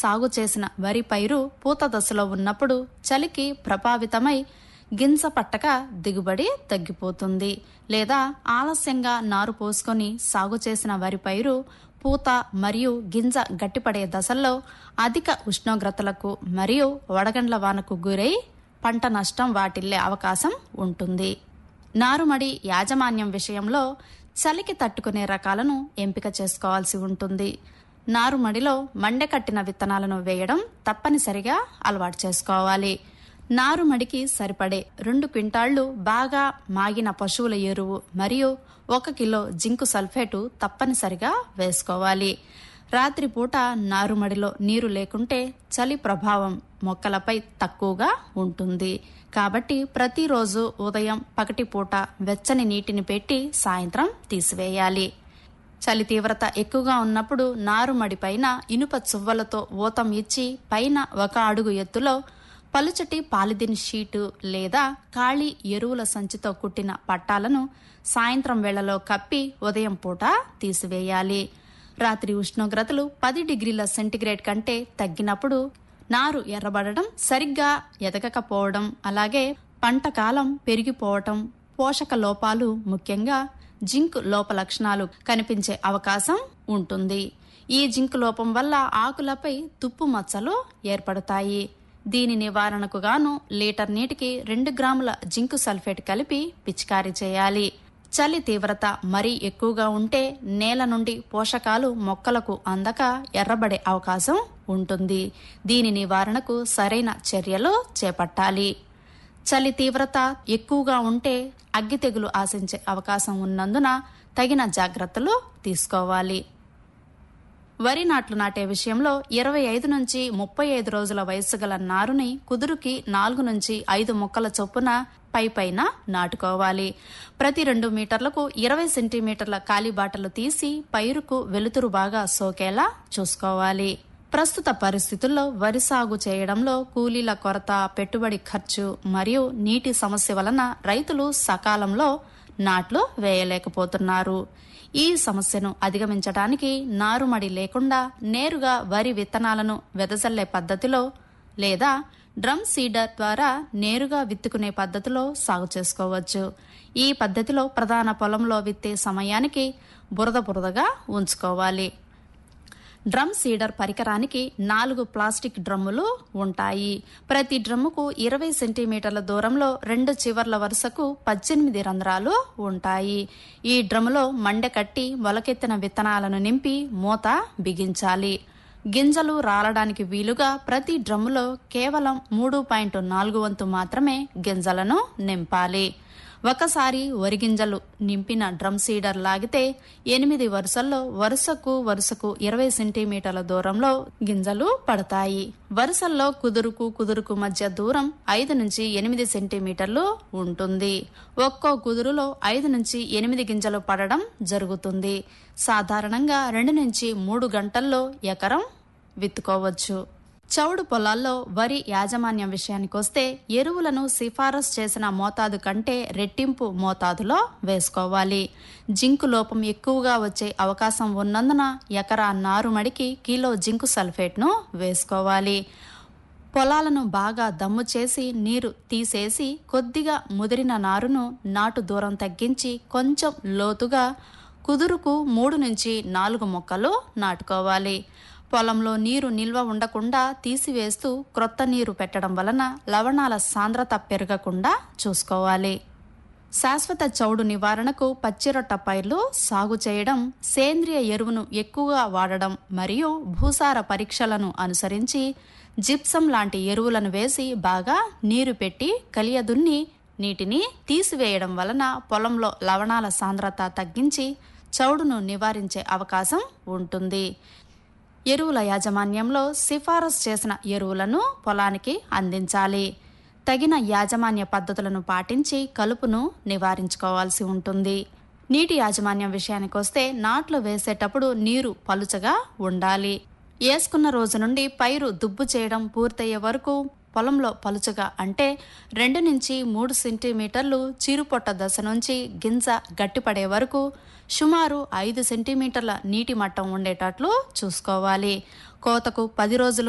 సాగు చేసిన వరి పైరు పూత దశలో ఉన్నప్పుడు చలికి ప్రభావితమై గింజ పట్టక దిగుబడి తగ్గిపోతుంది లేదా ఆలస్యంగా నారు పోసుకొని సాగు చేసిన వరి పైరు పూత మరియు గింజ గట్టిపడే దశల్లో అధిక ఉష్ణోగ్రతలకు మరియు వడగండ్ల వానకు గురై పంట నష్టం వాటిల్లే అవకాశం ఉంటుంది నారుమడి యాజమాన్యం విషయంలో చలికి తట్టుకునే రకాలను ఎంపిక చేసుకోవాల్సి ఉంటుంది నారుమడిలో మండెకట్టిన విత్తనాలను వేయడం తప్పనిసరిగా అలవాటు చేసుకోవాలి నారుమడికి సరిపడే రెండు క్వింటాళ్లు బాగా మాగిన పశువుల ఎరువు మరియు ఒక కిలో జింకు సల్ఫేటు తప్పనిసరిగా వేసుకోవాలి రాత్రిపూట నారుమడిలో నీరు లేకుంటే చలి ప్రభావం మొక్కలపై తక్కువగా ఉంటుంది కాబట్టి ప్రతిరోజు ఉదయం పగటిపూట వెచ్చని నీటిని పెట్టి సాయంత్రం తీసివేయాలి చలి తీవ్రత ఎక్కువగా ఉన్నప్పుడు నారుమడి పైన ఇనుప చువ్వలతో ఊతం ఇచ్చి పైన ఒక అడుగు ఎత్తులో పలుచటి పాలిథిన్ షీటు లేదా ఖాళీ ఎరువుల సంచితో కుట్టిన పట్టాలను సాయంత్రం వేళలో కప్పి ఉదయం పూట తీసివేయాలి రాత్రి ఉష్ణోగ్రతలు పది డిగ్రీల సెంటీగ్రేడ్ కంటే తగ్గినప్పుడు నారు ఎర్రబడడం సరిగ్గా ఎదగకపోవడం అలాగే పంట కాలం పెరిగిపోవటం పోషక లోపాలు ముఖ్యంగా జింక్ లోప లక్షణాలు కనిపించే అవకాశం ఉంటుంది ఈ జింక్ లోపం వల్ల ఆకులపై తుప్పు మచ్చలు ఏర్పడతాయి దీని నివారణకు గాను లీటర్ నీటికి రెండు గ్రాముల జింకు సల్ఫేట్ కలిపి పిచికారీ చేయాలి చలి తీవ్రత మరీ ఎక్కువగా ఉంటే నేల నుండి పోషకాలు మొక్కలకు అందక ఎర్రబడే అవకాశం ఉంటుంది దీని నివారణకు సరైన చర్యలు చేపట్టాలి చలి తీవ్రత ఎక్కువగా ఉంటే అగ్గి తెగులు ఆశించే అవకాశం ఉన్నందున తగిన జాగ్రత్తలు తీసుకోవాలి వరి నాట్లు నాటే విషయంలో ఇరవై ఐదు నుంచి ముప్పై ఐదు రోజుల వయస్సు గల నారుని కుదురుకి నాలుగు నుంచి ఐదు మొక్కల చొప్పున పై పైన నాటుకోవాలి ప్రతి రెండు మీటర్లకు ఇరవై సెంటీమీటర్ల కాలిబాటలు తీసి పైరుకు వెలుతురు బాగా సోకేలా చూసుకోవాలి ప్రస్తుత పరిస్థితుల్లో వరి సాగు చేయడంలో కూలీల కొరత పెట్టుబడి ఖర్చు మరియు నీటి సమస్య వలన రైతులు సకాలంలో నాట్లు వేయలేకపోతున్నారు ఈ సమస్యను అధిగమించడానికి నారుమడి లేకుండా నేరుగా వరి విత్తనాలను వెదజల్లే పద్ధతిలో లేదా డ్రమ్ సీడర్ ద్వారా నేరుగా విత్తుకునే పద్ధతిలో సాగు చేసుకోవచ్చు ఈ పద్ధతిలో ప్రధాన పొలంలో విత్తే సమయానికి బురద బురదగా ఉంచుకోవాలి డ్రమ్ సీడర్ పరికరానికి నాలుగు ప్లాస్టిక్ డ్రమ్ములు ఉంటాయి ప్రతి డ్రమ్ముకు ఇరవై సెంటీమీటర్ల దూరంలో రెండు చివర్ల వరుసకు పద్దెనిమిది రంధ్రాలు ఉంటాయి ఈ డ్రమ్ములో మండె కట్టి మొలకెత్తిన విత్తనాలను నింపి మూత బిగించాలి గింజలు రాలడానికి వీలుగా ప్రతి డ్రమ్ములో కేవలం మూడు పాయింట్ నాలుగు వంతు మాత్రమే గింజలను నింపాలి ఒకసారి వరిగింజలు నింపిన డ్రమ్ సీడర్ లాగితే ఎనిమిది వరుసల్లో వరుసకు వరుసకు ఇరవై సెంటీమీటర్ల దూరంలో గింజలు పడతాయి వరుసల్లో కుదురుకు కుదురుకు మధ్య దూరం ఐదు నుంచి ఎనిమిది సెంటీమీటర్లు ఉంటుంది ఒక్కో కుదురులో ఐదు నుంచి ఎనిమిది గింజలు పడడం జరుగుతుంది సాధారణంగా రెండు నుంచి మూడు గంటల్లో ఎకరం విత్తుకోవచ్చు చౌడు పొలాల్లో వరి యాజమాన్యం విషయానికొస్తే ఎరువులను సిఫారసు చేసిన మోతాదు కంటే రెట్టింపు మోతాదులో వేసుకోవాలి జింకు లోపం ఎక్కువగా వచ్చే అవకాశం ఉన్నందున ఎకరా నారుమడికి కిలో జింకు సల్ఫేట్ను వేసుకోవాలి పొలాలను బాగా దమ్ము చేసి నీరు తీసేసి కొద్దిగా ముదిరిన నారును నాటు దూరం తగ్గించి కొంచెం లోతుగా కుదురుకు మూడు నుంచి నాలుగు మొక్కలు నాటుకోవాలి పొలంలో నీరు నిల్వ ఉండకుండా తీసివేస్తూ క్రొత్త నీరు పెట్టడం వలన లవణాల సాంద్రత పెరగకుండా చూసుకోవాలి శాశ్వత చౌడు నివారణకు పచ్చిరొట్ట పైర్లు సాగు చేయడం సేంద్రియ ఎరువును ఎక్కువగా వాడడం మరియు భూసార పరీక్షలను అనుసరించి జిప్సం లాంటి ఎరువులను వేసి బాగా నీరు పెట్టి కలియదున్ని నీటిని తీసివేయడం వలన పొలంలో లవణాల సాంద్రత తగ్గించి చౌడును నివారించే అవకాశం ఉంటుంది ఎరువుల యాజమాన్యంలో సిఫారసు చేసిన ఎరువులను పొలానికి అందించాలి తగిన యాజమాన్య పద్ధతులను పాటించి కలుపును నివారించుకోవాల్సి ఉంటుంది నీటి యాజమాన్యం విషయానికొస్తే నాట్లు వేసేటప్పుడు నీరు పలుచగా ఉండాలి వేసుకున్న రోజు నుండి పైరు దుబ్బు చేయడం పూర్తయ్యే వరకు పొలంలో పలుచగా అంటే రెండు నుంచి మూడు సెంటీమీటర్లు చీరుపొట్ట దశ నుంచి గింజ గట్టిపడే వరకు సుమారు ఐదు సెంటీమీటర్ల నీటి మట్టం ఉండేటట్లు చూసుకోవాలి కోతకు పది రోజులు